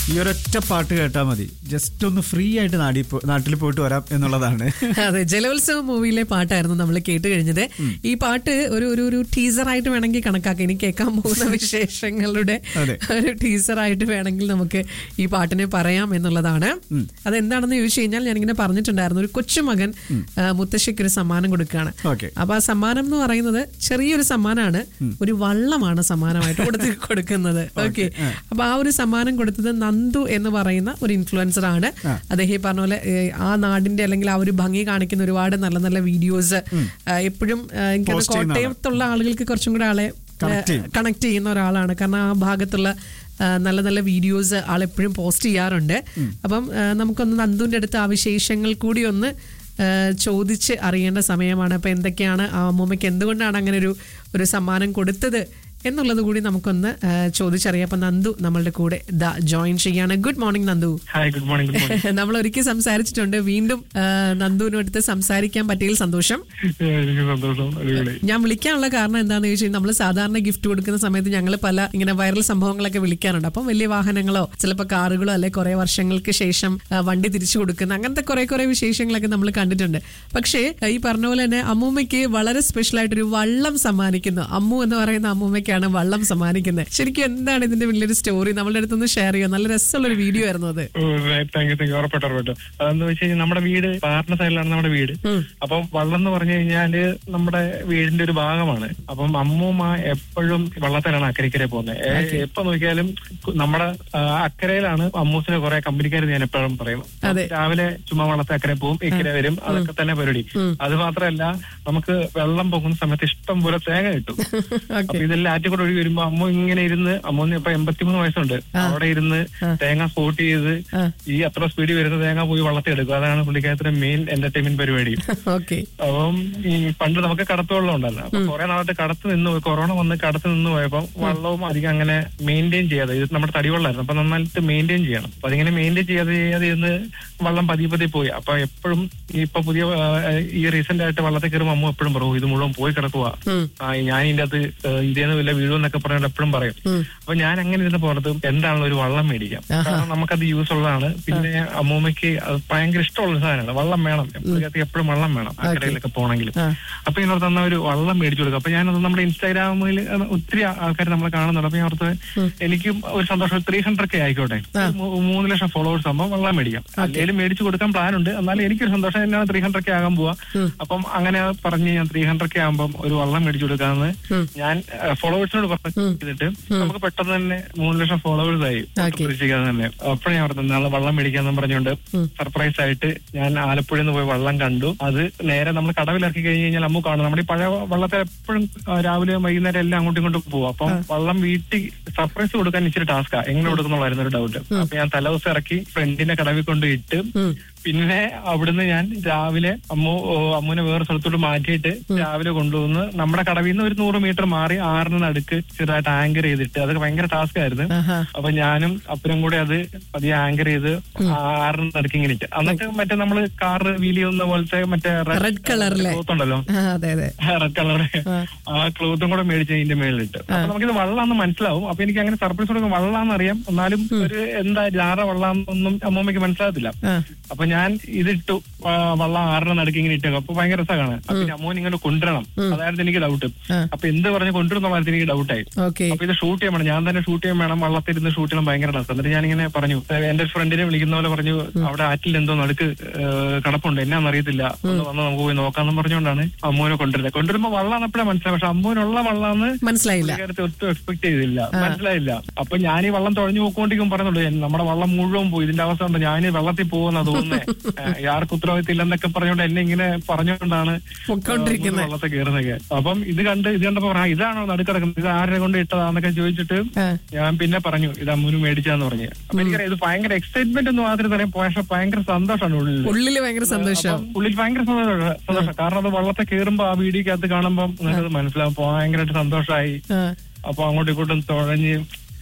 ഈ ഒരൊറ്റ പാട്ട് കേട്ടാൽ മതി ജസ്റ്റ് ഒന്ന് ഫ്രീ ആയിട്ട് നാടി പോ- നാട്ടിൽ പോയിട്ട് വരാം എന്നുള്ളതാണ് അതെ ജലോത്സവം മൂവിയിലെ പാട്ടായിരുന്നു നമ്മൾ കേട്ട് കഴിഞ്ഞത് ഈ പാട്ട് ഒരു ഒരു ഒരു ടീസറായിട്ട് വേണമെങ്കിൽ കണക്കാക്കാം ഇനി കേൾക്കാൻ പോകുന്ന വിശേഷങ്ങളുടെ അതെ. ഒരു ടീസറായിട്ട് വേണമെങ്കിൽ നമുക്ക് ഈ പാട്ടിനെ പറയാം എന്നുള്ളതാണ് അതെന്താണെന്ന് ചോദിച്ചു കഴിഞ്ഞാൽ ഞാനിങ്ങനെ പറഞ്ഞിട്ടുണ്ടായിരുന്നു ഒരു കൊച്ചുമകൻ ആ, മുത്തശ്ശിക്ക് ഒരു സമ്മാനം കൊടുക്കുകയാണ് ഓക്കെ അപ്പൊ ആ സമ്മാനം എന്ന് പറയുന്നത് ചെറിയൊരു സമ്മാനമാണ് ഒരു വള്ളമാണ് സമ്മാനമായിട്ട് കൊടുത്ത് കൊടുക്കുന്നത് ഓക്കെ അപ്പൊ ആ ഒരു സമ്മാനം കൊടുത്തത് നന്ദു എന്ന് പറയുന്ന ഒരു ഇൻഫ്ലുവൻസർ ആണ് അദ്ദേഹം ഈ പറഞ്ഞ പോലെ ഏ, ആ നാടിന്റെ അല്ലെങ്കിൽ ആ ഒരു ഭംഗി കാണിക്കുന്ന ഒരുപാട് നല്ല നല്ല വീഡിയോസ് എപ്പോഴും എനിക്ക് Post ചെയ്യുന്ന കോട്ടയത്തുള്ള ആളുകൾക്ക് കുറച്ചും കൂടെ ആളെ Connect ചെയ്യും. കണക്ട് ചെയ്യുന്ന ഒരാളാണ് കാരണം ആ ഭാഗത്തുള്ള ആ, നല്ല നല്ല വീഡിയോസ് ആളെപ്പോഴും പോസ്റ്റ് ചെയ്യാറുണ്ട് അപ്പം ആ, നമുക്കൊന്ന് നന്ദുവിന്റെ അടുത്ത് ആ വിശേഷങ്ങൾ കൂടി ഒന്ന് ആ, ചോദിച്ച് അറിയേണ്ട സമയമാണ് അപ്പൊ എന്തൊക്കെയാണ് ആ അമ്മൂമ്മയ്ക്ക് എന്തുകൊണ്ടാണ് അങ്ങനെ ഒരു ഒരു സമ്മാനം കൊടുത്തത് എന്നുള്ളത് കൂടി നമുക്കൊന്ന് ആ, ചോദിച്ചറിയാം അപ്പൊ നന്ദു നമ്മളുടെ കൂടെ ദാ ജോയിൻ ചെയ്യാണ് good morning Nandu hi good morning good morning നമ്മൾ ഒരിക്കൽ സംസാരിച്ചിട്ടുണ്ട് വീണ്ടും ആ, നന്ദുവിനടുത്ത് സംസാരിക്കാൻ പറ്റിയതിൽ സന്തോഷം എനിക്ക് സന്തോഷം അടിപൊളി ഞാൻ വിളിക്കാനുള്ള കാരണം എന്താണെന്ന് ചോദിച്ചാൽ നമ്മൾ സാധാരണ ഗിഫ്റ്റ് കൊടുക്കുന്ന സമയത്ത് ഞങ്ങൾ പല ഇങ്ങനെ വൈറൽ സംഭവങ്ങളൊക്കെ വിളിക്കാറുണ്ട് അപ്പം വലിയ വാഹനങ്ങളോ ചിലപ്പോൾ കാറുകളോ അല്ലെ കുറെ വർഷങ്ങൾക്ക് ശേഷം ആ, വണ്ടി തിരിച്ചു കൊടുക്കുന്ന അങ്ങനത്തെ കുറെ കുറെ വിശേഷങ്ങളൊക്കെ നമ്മൾ കണ്ടിട്ടുണ്ട് പക്ഷേ ആ, ഈ പറഞ്ഞ പോലെ തന്നെ അമ്മൂമ്മയ്ക്ക് വളരെ സ്പെഷ്യൽ ആയിട്ടൊരു വള്ളം സമ്മാനിക്കുന്നു അമ്മു എന്ന് പറയുന്ന അമ്മൂമ്മയ്ക്കാണ് വള്ളം സമ്മാനിക്കുന്നത് ശരിക്കും എന്താണ് ഇതിന്റെ വലിയൊരു സ്റ്റോറി നമ്മളുടെ അടുത്തൊന്ന് ഷെയർ ചെയ്യുക നല്ല രസമുള്ള ഒരു വീഡിയോ ആയിരുന്നു അത് താങ്ക് യു താങ്ക് യു ഉറപ്പായിട്ടും ഉറപ്പായിട്ടും അതെന്ന് വെച്ച് കഴിഞ്ഞാൽ നമ്മുടെ വീട് പാറിന്റെ സൈഡിലാണ് നമ്മുടെ വീട് അപ്പം വള്ളം എന്ന് പറഞ്ഞു കഴിഞ്ഞാല് നമ്മുടെ വീടിന്റെ ഒരു ഭാഗമാണ് അപ്പം അമ്മൂമ്മ എപ്പോഴും വള്ളത്തിലാണ് അക്കരയ്ക്കരെ പോകുന്നത് എപ്പോ നോക്കിയാലും കു- നമ്മുടെ ആ, അക്കരയിലാണ് അമ്മൂസിന് കുറെ കമ്പനിക്കാർ ഞാൻ എപ്പോഴും പറയും അതെ. രാവിലെ ചുമ്മാ വള്ളത്തെ അക്കരെ പോകും ഇക്കരെ വരും അതൊക്കെ തന്നെ പരിപാടി അത് മാത്രമല്ല നമുക്ക് വെള്ളം പോകുന്ന സമയത്ത് ഇഷ്ടം പോലെ തേങ്ങ കിട്ടും അപ്പൊ ഇതെല്ലാം ആറ്റുകൂടെ ഒഴുകി വരുമ്പോ അമ്മ ഇങ്ങനെ ഇരുന്ന് അമ്മൂന്ന് ഇപ്പൊ എൺപത്തിമൂന്ന് വയസ്സുണ്ട് അവിടെ ഇരുന്ന് തേങ്ങ സ്പോട്ട് ചെയ്ത് ഈ അത്ര സ്പീഡിൽ വരുന്ന തേങ്ങ പോയി വള്ളത്തിൽ എടുക്കും അതാണ് പുള്ളിക്കാരത്തിന്റെ മെയിൻ എന്റർടൈൻമെന്റ് പരിപാടി ഓക്കെ അപ്പം ഈ പണ്ട് നമുക്ക് കടത്തുവെള്ളം ഉണ്ടല്ലോ അപ്പൊ കുറെ നാളായിട്ട് കടത്ത് നിന്ന് പോയി കൊറോണ വന്ന് കടത്ത് നിന്ന് പോയപ്പോ വള്ളവും അധികം അങ്ങനെ മെയിൻറ്റെയിൻ ചെയ്യാതെ ഇത് നമ്മുടെ തടിവെള്ളമായിരുന്നു അപ്പൊ നന്നായിട്ട് മെയിൻറ്റെയിൻ ചെയ്യണം അപ്പൊ അതിങ്ങനെ മെയിൻറ്റെയിൻ ചെയ്യാതെ ചെയ്യാതെ ഇരുന്ന് വള്ളം പതിയെ പതിയെ പോയി അപ്പൊ എപ്പോഴും ഇപ്പൊ പുതിയ ആ, ഈ റീസെന്റ് ആയിട്ട് വള്ളത്തിൽ കയറുമ്പോൾ അമ്മ എപ്പോഴും പറയും ഇത് മുഴുവൻ പോയി കിടക്കുക ആ ഞാൻ ഇതിന്റെ അത് ഇതേന്ന് വല്ല വീഴുമെന്നൊക്കെ പറഞ്ഞിട്ട് എപ്പോഴും പറയും അപ്പൊ ഞാൻ അങ്ങനെ ഇരുന്ന് പുറത്ത് എന്താണല്ലോ ഒരു വള്ളം മേടിക്കാം കാരണം നമുക്കത് യൂസ് ഉള്ളതാണ് പിന്നെ അമ്മൂമ്മയ്ക്ക് അത് ഭയങ്കര ഇഷ്ടമുള്ള സാധനമാണ് വള്ളം വേണം എപ്പോഴും വള്ളം വേണം ആ കടയിലൊക്കെ പോകണമെങ്കിലും അപ്പൊ ഇതിനോട് തന്ന ഒരു വള്ളം മേടിച്ചു കൊടുക്കും അപ്പൊ ഞാനത് നമ്മുടെ ഇൻസ്റ്റാഗ്രാമിൽ ഒത്തിരി ആൾക്കാർ നമ്മളെ കാണുന്നുണ്ട് അപ്പൊ ഞാൻ ഓർത്ത് എനിക്കും ഒരു സന്തോഷം ത്രീ ഹൺഡ്രഡ് ഒക്കെ ആയിക്കോട്ടെ ഒരു മൂ- മൂന്ന് ലക്ഷം ഫോളോവേഴ്സ് ആകുമ്പോൾ വള്ളം മേടിക്കാം അല്ലെങ്കിൽ മേടിച്ചു കൊടുക്കാൻ പ്ലാൻ ഉണ്ട് എന്നാലും എനിക്കൊരു സന്തോഷം എന്നാണ് ത്രീ ഹൺഡ്രഡ് ഒക്കെ ആകാൻ പോവാ അപ്പം അങ്ങനെ പറഞ്ഞ് ഞാൻ ത്രീ ഹൺഡ്രഡ് ഒക്കെ ആകുമ്പോൾ ഒരു വള്ളം മേടിച്ചു കൊടുക്കാന്ന് ഞാൻ ഫോളോവേഴ്സിനോട് പറഞ്ഞു ചെയ്തിട്ട് നമുക്ക് പെട്ടെന്ന് തന്നെ മൂന്ന് ലക്ഷം ഫോളോവേഴ്സ് ആയി പ്രതീക്ഷിക്കാതെ തന്നെ അപ്പോഴാണ് ഞാൻ പറഞ്ഞത് നാളെ വള്ളം മേടിക്കാന്ന് പറഞ്ഞുകൊണ്ട് സർപ്രൈസ് ആയിട്ട് ഞാൻ ആലപ്പുഴയിൽ നിന്ന് പോയി വള്ളം കണ്ടു അത് നേരെ നമ്മൾ കടവിലിറക്കി കഴിഞ്ഞ് കഴിഞ്ഞാൽ അമ്മു കാണും നമ്മുടെ ഈ പഴയ വള്ളത്തെ എപ്പോഴും ആ, രാവിലെ വൈകുന്നേരം എല്ലാം അങ്ങോട്ടും ഇങ്ങോട്ടും പോകും അപ്പം വള്ളം വീട്ടിൽ സർപ്രൈസ് കൊടുക്കാൻ ഇച്ചിരി ടാസ്കാ എങ്ങനെ കൊടുക്കുന്നുള്ളായിരുന്നു ഒരു ഡൗട്ട് അപ്പൊ ഞാൻ തലേദിവസം ഇറക്കി ഫ്രണ്ടിന്റെ കടവിൽ കൊണ്ട് ഇട്ട് പിന്നെ അവിടുന്ന് ഞാൻ രാവിലെ അമ്മു ഓ, അമ്മുവിനെ വേറെ സ്ഥലത്തോട്ട് മാറ്റിയിട്ട് രാവിലെ കൊണ്ടുവന്ന് നമ്മുടെ കടവിൽ നിന്ന് ഒരു നൂറ് മീറ്റർ മാറി ആറിന് നടുക്ക് ചെറുതായിട്ട് ആങ്കർ ചെയ്തിട്ട് അതൊക്കെ ഭയങ്കര ടാസ്ക് ആയിരുന്നു അപ്പൊ ഞാനും അപ്പനും കൂടെ അത് പതിയെ ആങ്കർ ചെയ്ത് ആറിന് നടുക്ക് ഇങ്ങനെ ഇട്ട് അന്നൊക്കെ മറ്റേ നമ്മള് കാർ വീൽ ചെയ്യുന്ന പോലത്തെ മറ്റേ Red colour-ലെ. ക്ലോത്ത് ഉണ്ടല്ലോ ആ, അതെ അതെ റെഡ് കളർ ആ ക്ലോത്തും കൂടെ മേടിച്ച് ഇതിന്റെ മേളിലിട്ട് അപ്പൊ നമുക്കിത് വള്ളാന്ന് മനസ്സിലാവും അപ്പൊ എനിക്ക് അങ്ങനെ സർപ്രൈസ് കൊടുക്കും വള്ളാന്ന് അറിയാം എന്നാലും ഒരു എന്താ ജാറ വള്ളാന്നൊന്നും അമ്മൂമ്മയ്ക്ക് മനസ്സിലാകത്തില്ല ആ. അപ്പൊ ഞാൻ ഇതിട്ടു ആ, വള്ളം ആറിന് നടുക്ക് ഇങ്ങനെ ഇട്ടേക്കും അപ്പൊ ഭയങ്കര രസമാണ് അപ്പൊ ഇനി അമ്മൂന് ഇങ്ങനെ കൊണ്ടുവരണം അതായിരുന്നു എനിക്ക് ഡൗട്ട് അപ്പൊ എന്ത് പറഞ്ഞ് കൊണ്ടുവരുന്നുള്ളത് എനിക്ക് ഡൗട്ടായി ഓക്കെ അപ്പൊ ഇത് ഷൂട്ട് ചെയ്യാൻ വേണം ഞാൻ തന്നെ ഷൂട്ട് ചെയ്യാൻ വേണം വള്ളത്തിരുന്ന് ഷൂട്ട് ചെയ്യണം ഭയങ്കര രസം എന്നിട്ട് ഞാനിങ്ങനെ പറഞ്ഞു ഏഹ് എന്റെ ഫ്രണ്ടിനെ വിളിക്കുന്ന പോലെ പറഞ്ഞു അവിടെ ആറ്റിൽ എന്തോ നടുക്ക് ഏഹ് കിടപ്പുണ്ട് എന്നാന്ന് അറിയത്തില്ല ഒന്ന് വന്ന് നമുക്ക് പോയി നോക്കാന്ന് പറഞ്ഞുകൊണ്ടാണ് അമ്മൂനെ കൊണ്ടുവരുന്നത് കൊണ്ടുവരുമ്പോ വള്ളാന്ന് എപ്പോഴാണ് മനസ്സിലായി പക്ഷെ അമ്മൂനുള്ള വള്ളാന്ന് മനസ്സിലായില്ല പുള്ളിക്കാരത്തെ ഒട്ടും എക്സ്പെക്ട് ചെയ്തില്ല മനസ്സിലായില്ല അപ്പൊ ഞാൻ ഈ വള്ളം തുഴഞ്ഞു പോയിക്കൊണ്ടിരിക്കും പറയുന്നുള്ളൂ "എൻ- നമ്മുടെ വള്ളം മുഴുവൻ പോയി ഇതിന്റെ അവസ്ഥ ഉണ്ട് ഞാൻ ഈ വെള്ളത്തിൽ പോകുന്ന തോന്നുന്നേ ഏഹ് ആർക്കും ഉത്തരവാദിത്തം ഇല്ലെന്നൊക്കെ പറഞ്ഞുകൊണ്ട് എന്നെ ഇങ്ങനെ പറഞ്ഞുകൊണ്ടാണ് പൊക്കോണ്ടിരിക്കുന്നെ. ഏഹ് വെള്ളത്തിൽ കയറുന്നൊക്കെ അപ്പം ഇത് കണ്ട് ഇത് കണ്ടപ്പോ പറഞ്ഞു ഇതാണോ നടുക്കിടക്കുന്നത് ഇത് ആരെ കൊണ്ട് ഇട്ടതാന്നൊക്കെ ചോദിച്ചിട്ട് ആ. ഞാൻ പിന്നെ പറഞ്ഞു ഇത് അമ്മൂന് മേടിച്ചാന്ന് പറഞ്ഞു അപ്പൊ എനിക്കറിയാം ഇത് ഭയങ്കര എക്സൈറ്റ്മെന്റ് ഒന്നും മാത്രമേ പറയാം പക്ഷെ ഭയങ്കര സന്തോഷമാണ് ഉള്ളിൽ ഉള്ളില് ഭയങ്കര സന്തോഷം അപ്പം ഉള്ളിൽ ഭയങ്കര സന്തോഷം സന്തോഷം കാരണം അത് വള്ളത്തെ കയറുമ്പോ ആ വീഡിയോക്കകത്ത് കാണുമ്പോൾ നിനക്കത് മനസ്സിലാവും ഭയങ്കരമായിട്ട് സന്തോഷമായി ആ. അപ്പൊ അങ്ങോട്ടും ഇങ്ങോട്ടും തുഴഞ്ഞ്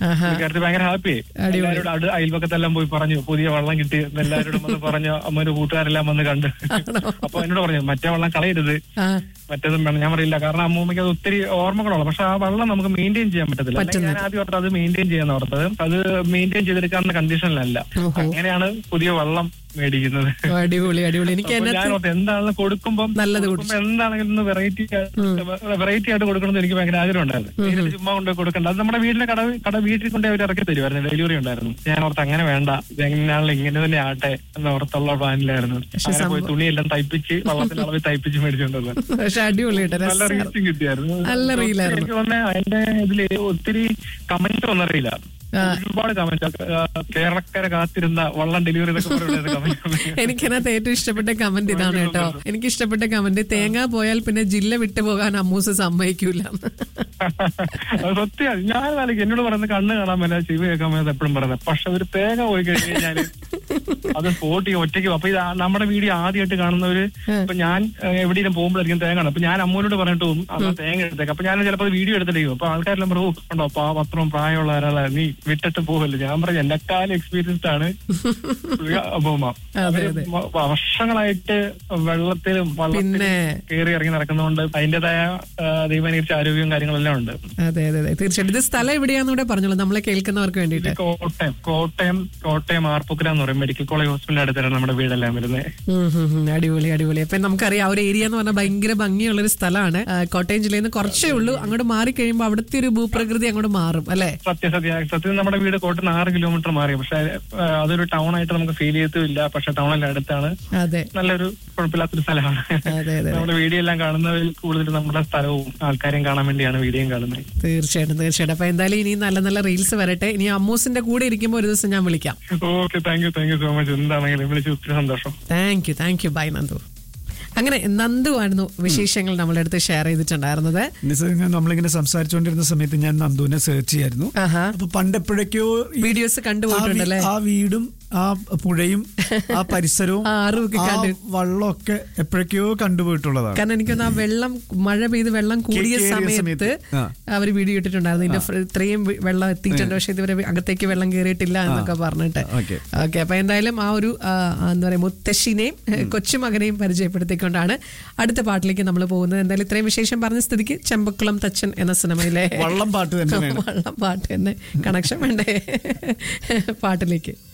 പുള്ളിക്കാരത്തി ഭയങ്കര ഹാപ്പി എല്ലാവരോടും അടു അയൽപക്കത്തെല്ലാം പോയി പറഞ്ഞു പുതിയ വെള്ളം കിട്ടി എന്ന് എല്ലാവരോടും വന്ന് പറഞ്ഞു അമ്മയുടെ കൂട്ടുകാരെല്ലാം വന്ന് കണ്ട് അപ്പൊ എന്നോട് പറഞ്ഞു മറ്റേ വെള്ളം കളയരുത് ആ മറ്റേതും വേണം ഞാൻ പറയില്ല കാരണം അമ്മൂമ്മയ്ക്ക് അത് ഒത്തിരി ഓർമ്മകളുള്ള പക്ഷെ ആ വെള്ളം നമുക്ക് മെയിൻറ്റെയിൻ ചെയ്യാൻ പറ്റത്തില്ല അല്ലെങ്കിൽ ഞാൻ ആദ്യം ഓർത്തത് അത് മെയിൻറ്റെയിൻ ചെയ്യാന്ന് ഓർത്തത് അത് മെയിൻറ്റെയിൻ ചെയ്തെടുക്കാവുന്ന കണ്ടീഷനിലല്ല അങ്ങനെയാണ് പുതിയ വെള്ളം മേടിക്കുന്നത് അടിപൊളി അടിപൊളി എനിക്ക് അപ്പൊ ഞാൻ അതിനകത്ത് ഓർത്ത് എന്താണെന്ന് കൊടുക്കുമ്പോൾ നല്ലത് കൊടുക്കുമ്പോ എന്താണെങ്കിലും ഒന്ന് വെറൈറ്റി വെറൈറ്റി ആയിട്ട് കൊടുക്കണം എന്ന് എനിക്ക് ഭയങ്കര ആഗ്രഹം ഉണ്ടായിരുന്നു നേരിട്ട് ചുമ്മാ കൊണ്ട് കൊടുക്കണ്ട അത് നമ്മുടെ വീട്ടിലെ കട കട വീട്ടിൽ കൊണ്ട് അവർ ഇറക്കി തരുമായിരുന്നു ഡെലിവറി ഉണ്ടായിരുന്നു ഞാൻ ഓർത്ത് അങ്ങനെ വേണ്ട ഇത് എങ്ങനെയാണല്ലോ ഇങ്ങനെ തന്നെ ആട്ടെ എന്ന് ഓർത്തുള്ള പ്ലാനിലായിരുന്നു അങ്ങനെ പോയി തുണിയെല്ലാം തയ്പ്പിച്ച് വള്ളത്തിന്റെ അളവിൽ തയ്പ്പിച്ച് മേടിച്ചുകൊണ്ടത് പക്ഷെ അടിപൊളി കേട്ടോ നല്ല രസം റീച്ചും കിട്ടിയായിരുന്നു നല്ല റീലായിരുന്നു. എനിക്ക് തോന്നുന്നത് അതിന്റെ ഇതില് ഒത്തിരി കമന്റ് ഒന്നറിയില്ല ഒരുപാട് കമന്റ് കേരളക്കാരെ കാത്തിരുന്ന വള്ളം ഡെലിവറി എന്നൊക്കെ പറയുന്നത് കമന്റ് എനിക്കതിനകത്ത് ഏറ്റവും ഇഷ്ടപ്പെട്ട കമന്റ് ഇതാണ് കേട്ടോ എനിക്ക് ഇഷ്ടപ്പെട്ട കമന്റ് തേങ്ങ പോയാൽ പിന്നെ ജില്ല വിട്ടു പോകാൻ അമ്മൂസ് സമ്മതിക്കൂല അത് സത്യമാണ് ഞാൻ നാளைക്ക് എന്നോട് പറയുന്നത് കണ്ണ് കാണാൻ മേല ചെവി കേൾക്കാൻ മേല എപ്പോഴും പറയുന്നത് പക്ഷെ ഒരു തേങ്ങ പോയി കഴിഞ്ഞ് കഴിഞ്ഞാല് അത് സ്പോട്ട് ചെയ്യും ഒറ്റയ്ക്ക് അപ്പൊ ഇത് ആ- നമ്മുടെ വീഡിയോ ആദ്യമായിട്ട് കാണുന്നവര് ഇപ്പൊ ഞാൻ ഏഹ്, എവിടെയെങ്കിലും പോകുമ്പോഴായിരിക്കും തേങ്ങ കാണും അപ്പൊ ഞാൻ അമ്മൂനോട് പറഞ്ഞിട്ട് പോകും അന്ന് തേങ്ങ എടുത്തേക്ക് അപ്പൊ ഞാൻ ചിലപ്പോൾ വീഡിയോ എടുത്തിട്ടേക്കും അപ്പൊ ആൾക്കാരെല്ലാം പറയും "ഓ, കണ്ടോ അപ്പൊ ആ പത്രം പ്രായമുള്ള ഒരാളാ നീ വിട്ടിട്ട് പോകല്ലോ ഞാൻ പറഞ്ഞു എന്നെക്കാളും എക്സ്പീരിയൻസ്ഡ് ആണ് അമ്മൂമ്മ അവര് വ- വർഷങ്ങളായിട്ട് വെള്ളത്തിലും വള്ളത്തിലും പിന്നെ. കയറി ഇറങ്ങി നടക്കുന്നതുകൊണ്ട് അതിന്റേതായ ദൈവാനുസരിച്ച് ആരോഗ്യവും കാര്യങ്ങളെല്ലാം ഉണ്ട് അതെ അതെ അതെ തീർച്ചയായിട്ടും ഇത് സ്ഥലം എവിടെയാണെന്നൂടെ പറഞ്ഞോളൂ നമ്മളെ കേൾക്കുന്നവർക്ക് ഇത് വേണ്ടിയിട്ട് കോട്ടയം കോട്ടയം കോട്ടയം ആർപ്പുക്കര എന്ന് പറയും മെഡിക്കൽ കോളേജ് ഹോസ്പിറ്റലിന്റെ അടുത്താണ് നമ്മുടെ വീടെല്ലാം വരുന്നത് ഉം ഉം ഉം. അടിപൊളി അടിപൊളി അപ്പൊ നമുക്കറിയാം ആ ഒരു ഏരിയ എന്ന് പറഞ്ഞാൽ ഭയങ്കര ഭംഗിയുള്ള ഒരു സ്ഥലമാണ് ആ, കോട്ടയം ജില്ലയിൽ നിന്ന് കുറച്ചേ ഉള്ളൂ അങ്ങോട്ട് മാറി കഴിയുമ്പോൾ അവിടുത്തെ ഒരു ഭൂപ്രകൃതി അങ്ങോട്ട് മാറും അല്ലെ സത്യസത്യ സത്യത്തിൽ നമ്മുടെ വീട് കോട്ടയം ആറ് കിലോമീറ്റർ മാറി പക്ഷെ ആ, അതൊരു ടൗൺ ആയിട്ട് നമുക്ക് ഫീൽ ചെയ്യത്തുമില്ല പക്ഷെ ടൗണിന്റെ അടുത്താണ് അതെ നല്ലൊരു കുഴപ്പമില്ലാത്തൊരു സ്ഥലമാണ് അതെ അതെ നമ്മുടെ വീഡിയോ എല്ലാം കാണുന്നതിൽ കൂടുതൽ നമ്മുടെ സ്ഥലവും ആൾക്കാരെയും കാണാൻ വേണ്ടിയാണ് വീഡിയോയും കാണുന്നത് തീർച്ചയായിട്ടും തീർച്ചയായിട്ടും അപ്പൊ എന്തായാലും ഇനി നല്ല നല്ല റീൽസ് വരട്ടെ ഇനി അമ്മൂസിന്റെ കൂടെ ഇരിക്കുമ്പോൾ ഒരു ദിവസം ഞാൻ വിളിക്കാം okay thank you thank you so much എന്താണെങ്കിലും വിളിച്ച് ഒത്തിരി സന്തോഷം thank you thank you bye Nandu അങ്ങനെ നന്ദു ആയിരുന്നു വിശേഷങ്ങൾ നമ്മളെ അടുത്ത് ഷെയർ ചെയ്തിട്ടുണ്ടായിരുന്നത് നിസ്സംഗം നമ്മളിങ്ങനെ സംസാരിച്ചുകൊണ്ടിരുന്ന സമയത്ത് ഞാൻ നന്ദുവിനെ സെർച്ച് ചെയ്യായിരുന്നു ആഹാ അപ്പൊ പണ്ട് എപ്പോഴൊക്കെയോ ഈ വീഡിയോസ് ആ വീ- കണ്ടുപോയിട്ടുണ്ടല്ലേ ആ വീടും ആ പുഴയും ആ പരിസരവും ആ ആറും ഒക്കെ ആ കണ്ട് വള്ളമൊക്കെ എപ്പോഴൊക്കെയോ കണ്ടുപോയിട്ടുള്ളതാണ് കാരണം എനിക്കൊന്ന് ആ വെള്ളം മഴ പെയ്ത് വെള്ളം കൂടിയ കേറിയ സമയത്ത് സമയത്ത്. ആ. അവർ വീഡിയോ ഇട്ടിട്ടുണ്ടായിരുന്നു ഇതിന്റെ ഫ്ര- ഇത്രയും വെ- വെള്ളം എത്തിയിട്ടുണ്ട് പക്ഷെ ഇതുവരെ അകത്തേക്ക് വെള്ളം കയറിയിട്ടില്ല എന്നൊക്കെ പറഞ്ഞിട്ട് ഓക്കെ. ഓക്കെ അപ്പൊ എന്തായാലും ആ ഒരു ആ, ആ, എന്താ പറയാ മുത്തശ്ശിനെയും കൊച്ചുമകനെയും പരിചയപ്പെടുത്തിക്കൊണ്ടാണ് അടുത്ത പാട്ടിലേക്ക് നമ്മൾ പോകുന്നത് എന്തായാലും ഇത്രയും വിശേഷം പറഞ്ഞ സ്ഥിതിക്ക് ചെമ്പക്കുളം തച്ചൻ എന്ന സിനിമയിലെ വള്ളം പാട്ട് തന്നെ വേണം വള്ളം പാട്ട് തന്നെ കണക്ഷൻ വേണ്ടേ പാട്ടിലേക്ക്